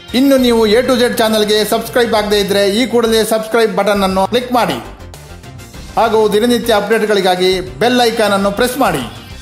ಇನ್ನು ನೀವು A to Z ಚಾನಲ್ಗೆ ಸಬ್ಸ್ಕ್ರೈಬ್ ಆಗದೇ ಇದ್ರೆ ಈ ಕೂಡಲೇ ಸಬ್ಸ್ಕ್ರೈಬ್ ಬಟನ್ ಅನ್ನು ಕ್ಲಿಕ್ ಮಾಡಿ ಹಾಗೂ ದಿನನಿತ್ಯ ಅಪ್ಡೇಟ್ಗಳಿಗಾಗಿ ಬೆಲ್ ಐಕಾನ್ ಅನ್ನು ಪ್ರೆಸ್ ಮಾಡಿ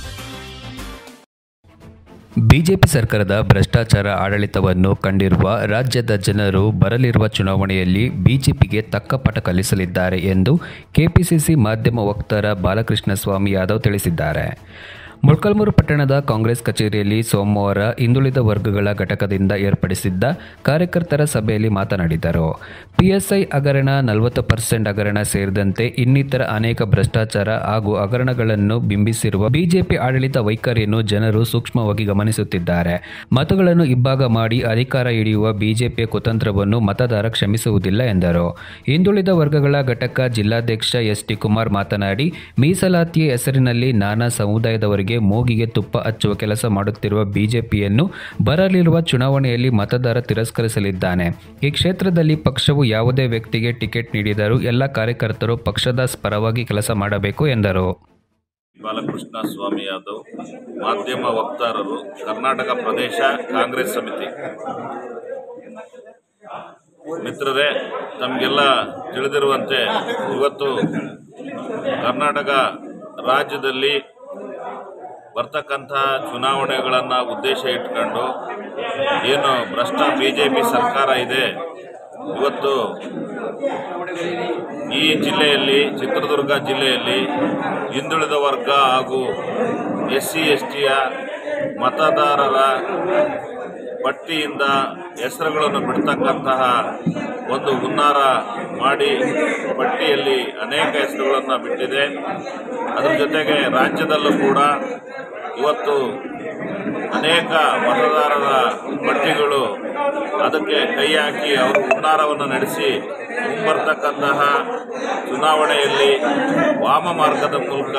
ಬಿಜೆಪಿ ಸರ್ಕಾರದ ಭ್ರಷ್ಟಾಚಾರ ಆಡಳಿತವನ್ನು ಕಂಡಿರುವ ರಾಜ್ಯದ ಜನರು ಬರಲಿರುವ ಚುನಾವಣೆಯಲ್ಲಿ ಬಿಜೆಪಿಗೆ ತಕ್ಕ ಪಾಠ ಕಲಿಸಲಿದ್ದಾರೆ ಎಂದು ಕೆಪಿಸಿಸಿ ಮಾಧ್ಯಮ ವಕ್ತಾರ ಬಾಲಕೃಷ್ಣ ಸ್ವಾಮಿ ಯಾದವ್ ತಿಳಿಸಿದ್ದಾರೆ ಮೊಳಕಾಲ್ಮೂರು ಪಟ್ಟಣದ ಕಾಂಗ್ರೆಸ್ ಕಚೇರಿಯಲ್ಲಿ ಸೋಮವಾರ ಹಿಂದುಳಿದ ವರ್ಗಗಳ ಘಟಕದಿಂದ ಏರ್ಪಡಿಸಿದ್ದ ಕಾರ್ಯಕರ್ತರ ಸಭೆಯಲ್ಲಿ ಮಾತನಾಡಿದರು ಪಿಎಸ್ಐ ಹಗರಣ ನಲವತ್ತು ಪರ್ಸೆಂಟ್ ಹಗರಣ ಸೇರಿದಂತೆ ಇನ್ನಿತರ ಅನೇಕ ಭ್ರಷ್ಟಾಚಾರ ಹಾಗೂ ಹಗರಣಗಳನ್ನು ಬಿಂಬಿಸಿರುವ ಬಿಜೆಪಿ ಆಡಳಿತ ವೈಖರಿಯನ್ನು ಜನರು ಸೂಕ್ಷ್ಮವಾಗಿ ಗಮನಿಸುತ್ತಿದ್ದಾರೆ ಮತಗಳನ್ನು ಇಬ್ಬಾಗ ಮಾಡಿ ಅಧಿಕಾರ ಹಿಡಿಯುವ ಬಿಜೆಪಿಯ ಕುತಂತ್ರವನ್ನು ಮತದಾರ ಕ್ಷಮಿಸುವುದಿಲ್ಲ ಎಂದರು ಹಿಂದುಳಿದ ವರ್ಗಗಳ ಘಟಕ ಜಿಲ್ಲಾಧ್ಯಕ್ಷ ಎಸ್ ಟಿ ಕುಮಾರ್ ಮಾತನಾಡಿ ಮೀಸಲಾತಿಯ ಹೆಸರಿನಲ್ಲಿ ನಾನಾ ಸಮುದಾಯದವರಿಗೆ ಮೂಗಿಗೆ ತುಪ್ಪ ಹಚ್ಚುವ ಕೆಲಸ ಮಾಡುತ್ತಿರುವ ಬಿಜೆಪಿಯನ್ನು ಬರಲಿರುವ ಚುನಾವಣೆಯಲ್ಲಿ ಮತದಾರ ತಿರಸ್ಕರಿಸಲಿದ್ದಾನೆ ಈ ಕ್ಷೇತ್ರದಲ್ಲಿ ಪಕ್ಷವು ಯಾವುದೇ ವ್ಯಕ್ತಿಗೆ ಟಿಕೆಟ್ ನೀಡಿದರೂ ಎಲ್ಲ ಕಾರ್ಯಕರ್ತರು ಪಕ್ಷದ ಪರವಾಗಿ ಕೆಲಸ ಮಾಡಬೇಕು ಎಂದರು ಬಾಲಕೃಷ್ಣ ಸ್ವಾಮಿ ಯಾದವ್ ಮಾಧ್ಯಮ ವಕ್ತಾರರು ಕರ್ನಾಟಕ ಪ್ರದೇಶ ಕಾಂಗ್ರೆಸ್ ಸಮಿತಿ ಮಿತ್ರರೇ ತಮಗೆಲ್ಲ ತಿಳಿದಿರುವಂತೆ ಇವತ್ತು ಕರ್ನಾಟಕ ರಾಜ್ಯದಲ್ಲಿ ಬರ್ತಕ್ಕಂಥ ಚುನಾವಣೆಗಳನ್ನು ಉದ್ದೇಶ ಇಟ್ಕೊಂಡು ಏನು ಭ್ರಷ್ಟ ಬಿ ಜೆ ಪಿ ಸರ್ಕಾರ ಇದೆ ಇವತ್ತು ಈ ಜಿಲ್ಲೆಯಲ್ಲಿ ಚಿತ್ರದುರ್ಗ ಜಿಲ್ಲೆಯಲ್ಲಿ ಹಿಂದುಳಿದ ವರ್ಗ ಹಾಗೂ ಎಸ್ ಸಿ ಎಸ್ ಟಿಯ ಮತದಾರರ ಪಟ್ಟಿಯಿಂದ ಹೆಸರುಗಳನ್ನು ಬಿಡ್ತಕ್ಕಂತಹ ಒಂದು ಹುನ್ನಾರ ಮಾಡಿ ಪಟ್ಟಿಯಲ್ಲಿ ಅನೇಕ ಹೆಸರುಗಳನ್ನು ಬಿಟ್ಟಿದೆ ಅದರ ಜೊತೆಗೆ ರಾಜ್ಯದಲ್ಲೂ ಕೂಡ ಇವತ್ತು ಅನೇಕ ಮತದಾರರ ಪಟ್ಟಿಗಳು ಅದಕ್ಕೆ ಕೈ ಹಾಕಿ ಅವರು ಹುನ್ನಾರವನ್ನು ನಡೆಸಿ ಮುಂಬರ್ತಕ್ಕಂತಹ ಚುನಾವಣೆಯಲ್ಲಿ ವಾಮ ಮಾರ್ಗದ ಮೂಲಕ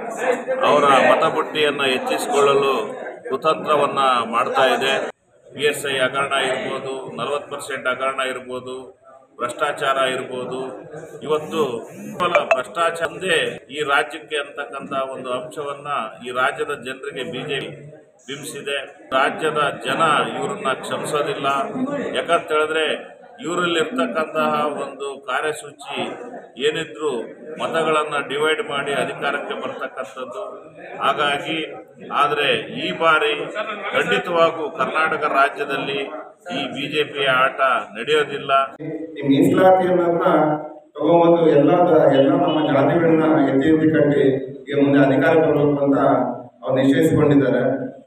ಅವರ ಮತಪಟ್ಟಿಯನ್ನು ಹೆಚ್ಚಿಸಿಕೊಳ್ಳಲು ಕುತಂತ್ರವನ್ನು ಮಾಡ್ತಾ ಇದೆ ಪಿ ಎಸ್ ಐ ಹಗರಣ ಇರ್ಬೋದು ನಲವತ್ತು ಪರ್ಸೆಂಟ್ ಹಗರಣ ಇರ್ಬೋದು ಭ್ರಷ್ಟಾಚಾರ ಇರ್ಬೋದು ಇವತ್ತು ಕೇವಲ ಭ್ರಷ್ಟಾಚಾರದೇ ಈ ರಾಜ್ಯಕ್ಕೆ ಅಂತಕ್ಕಂಥ ಒಂದು ಅಂಶವನ್ನ ಈ ರಾಜ್ಯದ ಜನರಿಗೆ ಬಿಜೆಪಿ ಬಿಂಬಿಸಿದೆ ರಾಜ್ಯದ ಜನ ಇವರನ್ನ ಕ್ಷಮಿಸೋದಿಲ್ಲ ಯಾಕಂತ ಹೇಳಿದ್ರೆ ಇವರಲ್ಲಿರ್ತಕ್ಕಂತಹ ಒಂದು ಕಾರ್ಯಸೂಚಿ ಏನಿದ್ರು ಮತಗಳನ್ನು ಡಿವೈಡ್ ಮಾಡಿ ಅಧಿಕಾರಕ್ಕೆ ಬರ್ತಕ್ಕಂಥದ್ದು ಹಾಗಾಗಿ ಆದರೆ ಈ ಬಾರಿ ಖಂಡಿತವಾಗೂ ಕರ್ನಾಟಕ ರಾಜ್ಯದಲ್ಲಿ ಈ ಬಿಜೆಪಿಯ ಆಟ ನಡೆಯೋದಿಲ್ಲ ಈ ಮೀಸಲಾತಿಯನ್ನ ತಗೊಂಬಂದು ಎಲ್ಲ ಎಲ್ಲ ನಮ್ಮ ಜಾತಿಗಳನ್ನ ಎತ್ತಿ ಎತ್ತಿ ಕಟ್ಟಿ ಈಗ ಮುಂದೆ ಅಧಿಕಾರ ಬರಬೇಕು ಅಂತ ಅವ್ರು ನಿಶ್ಚಯಿಸಿಕೊಂಡಿದ್ದಾರೆ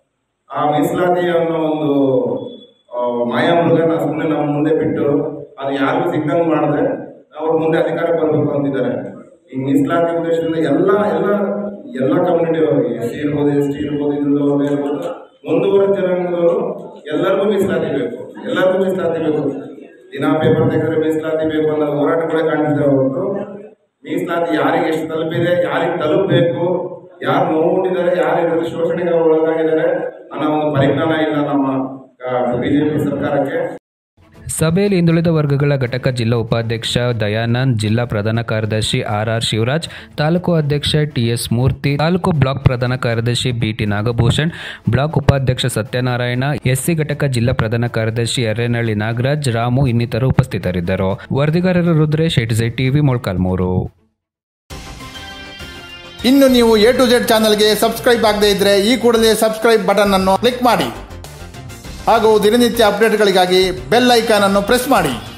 ಆ ಮೀಸಲಾತಿ ಅನ್ನೋ ಒಂದು ಆ, ಮಾಯಾಮೃಗನ ಸುಮ್ಮನೆ ನಮ್ಮ ಮುಂದೆ ಬಿಟ್ಟು ಅದು ಯಾರಿಗೂ ಸಿಕ್ಕಂಗೆ ಮಾಡಿದ್ರೆ ಅವ್ರು ಮುಂದೆ ಅಧಿಕಾರ ಬರಬೇಕು ಅಂತಿದ್ದಾರೆ ಈ ಮೀಸಲಾತಿ ಉದ್ದೇಶದಿಂದ ಎಲ್ಲ ಎಲ್ಲ ಎಲ್ಲ ಕಮ್ಯುನಿಟಿ ಅವರು ಎಸ್ ಸಿ ಇರ್ಬೋದು ಎಸ್ ಟಿ ಇರ್ಬೋದು ಇದ್ರದವ್ರು ಇರ್ಬೋದು ಮುಂದುವರೆದ ಜನಾಂಗದವರು ಎಲ್ಲರಿಗೂ ಮೀಸಲಾತಿ ಬೇಕು ಎಲ್ಲರಿಗೂ ಮೀಸಲಾತಿ ಬೇಕು ದಿನ ಪೇಪರ್ ತೆಗೆದ್ರೆ ಮೀಸಲಾತಿ ಬೇಕು ಅನ್ನೋ ಹೋರಾಟಗಳೇ ಕಾಣ್ತಿದೆ ಹೊರತು ಮೀಸಲಾತಿ ಯಾರಿಗೆ ಎಷ್ಟು ತಲುಪಿದೆ ಯಾರಿಗೆ ತಲುಪಬೇಕು ಯಾರು ನೋವುಂಡಿದ್ದಾರೆ ಯಾರು ಇದರಲ್ಲಿ ಶೋಷಣೆಗೆ ಒಳಗಾಗಿದ್ದಾರೆ ಅನ್ನೋ ಒಂದು ಪರಿಜ್ಞಾನ ಇಲ್ಲ ನಮ್ಮ ಬಿಜೆಪಿ ಸರ್ಕಾರಕ್ಕೆ ಸಭೆಯಲ್ಲಿ ಹಿಂದುಳಿದ ವರ್ಗಗಳ ಘಟಕ ಜಿಲ್ಲಾ ಉಪಾಧ್ಯಕ್ಷ ದಯಾನಂದ್ ಜಿಲ್ಲಾ ಪ್ರಧಾನ ಕಾರ್ಯದರ್ಶಿ ಆರ್ ಆರ್ ಶಿವರಾಜ್ ತಾಲೂಕು ಅಧ್ಯಕ್ಷ ಟಿಎಸ್ ಮೂರ್ತಿ ತಾಲೂಕು ಬ್ಲಾಕ್ ಪ್ರಧಾನ ಕಾರ್ಯದರ್ಶಿ ಬಿಟಿ ನಾಗಭೂಷಣ್ ಬ್ಲಾಕ್ ಉಪಾಧ್ಯಕ್ಷ ಸತ್ಯನಾರಾಯಣ ಎಸ್ಸಿ ಘಟಕ ಜಿಲ್ಲಾ ಪ್ರಧಾನ ಕಾರ್ಯದರ್ಶಿ ಎರ್ರೇನಹಳ್ಳಿ ನಾಗರಾಜ್ ರಾಮು ಇನ್ನಿತರು ಉಪಸ್ಥಿತರಿದ್ದರು ವರದಿಗಾರರು ರುದ್ರೇಶ್ ಎಟ್ಸೈ ಟಿವಿ ಮೊಳಕಾಲ್ಮೂರು ಇನ್ನು ನೀವು ಎ ಟು ಜೆಡ್ ಚಾನಲ್ಗೆ ಸಬ್ಸ್ಕ್ರೈಬ್ ಆಗದೇ ಇದ್ರೆ ಈ ಕೂಡಲೇ ಸಬ್ಸ್ಕ್ರೈಬ್ ಬಟನ್ ಅನ್ನು ಕ್ಲಿಕ್ ಮಾಡಿ ಹಾಗೂ ದಿನನಿತ್ಯ ಅಪ್ಡೇಟ್ಗಳಿಗಾಗಿ ಬೆಲ್ ಐಕಾನ್ ಅನ್ನು ಪ್ರೆಸ್ ಮಾಡಿ